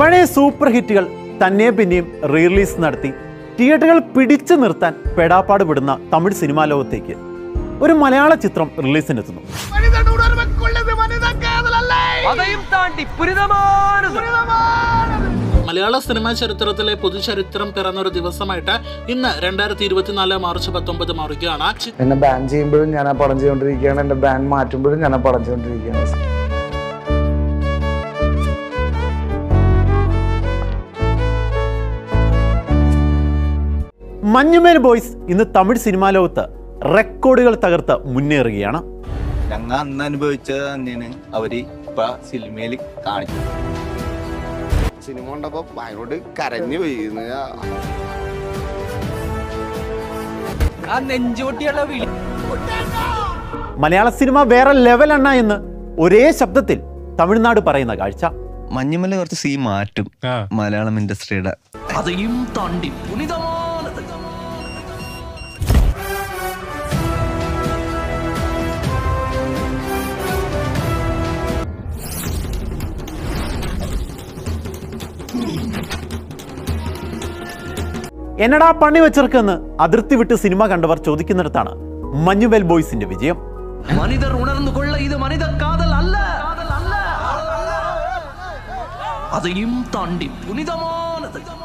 പഴയ സൂപ്പർ ഹിറ്റുകൾ തന്നെ പിന്നെയും റീറിലീസ് നടത്തി തിയേറ്ററുകൾ പിടിച്ചു നിർത്താൻ പെടാപ്പാട് വിടുന്ന തമിഴ് സിനിമാ ലോകത്തേക്ക് ഒരു മലയാള ചിത്രം റിലീസിനെത്തുന്നു மனிதன் உணர்வுக்குள்ளது மனித காதல் அல்ல അதைയും താണ്ടി പുരിതമാനത് മലയാള സിനിമാ ചരിത്രത്തിലെ പുതുചരിത്രം പിറന്നൊരു ദിവസമായിട്ട് ഇന്ന് രണ്ടായിരത്തി ഇരുപത്തിനാല് മാർച്ച് പത്തൊമ്പത് മാറുകയാണ് ചി- എന്നെ ബാൻ ചെയ്യുമ്പോഴും ഞാൻ ആ പടം ചെയ്തുകൊണ്ടിരിക്കുകയാണ് എന്റെ ബാൻ മാറ്റുമ്പോഴും ഞാൻ ആ പടം ചെയ്തുകൊണ്ടിരിക്കുകയാണ് മഞ്ഞുമേൽ ബോയ്സ് ഇന്ന് തമിഴ് സിനിമാ ലോകത്ത് റെക്കോർഡുകൾ തകർത്ത് മുന്നേറുകയാണ് ഞങ്ങൾ അന്ന് അനുഭവിച്ചത് തന്നെയാണ് അവര് ഇപ്പൊ സിനിമയിൽ കാണിച്ചത് സിനിമ കണ്ടപ്പോ ഭയങ്കര കരഞ്ഞു പോയി ആ നെഞ്ചോട്ടിയുള്ള വിളി മലയാള സിനിമ വേറെ ലെവലണ്ണ എന്ന് ഒരേ ശബ്ദത്തിൽ തമിഴ്നാട് പറയുന്ന കാഴ്ച മഞ്ഞുമല കുറച്ച് സീ മാറ്റും മലയാളം ഇൻഡസ്ട്രിയുടെ അதையும் താണ്ടി പുനിതമാനത് എന്നടാ പണി വെച്ചിറക്കെന്ന് അതിർത്തി വിട്ട് സിനിമ കണ്ടവർ ചോദിക്കുന്നിടത്താണ് മഞ്ഞുമേൽ ബോയ്സിന്റെ വിജയം മനിതർ ഉണർന്നു കൊള്ള ഇത് മനിത കാതൽ അല്ല അதையும் താണ്ടി പുനിതമാനത്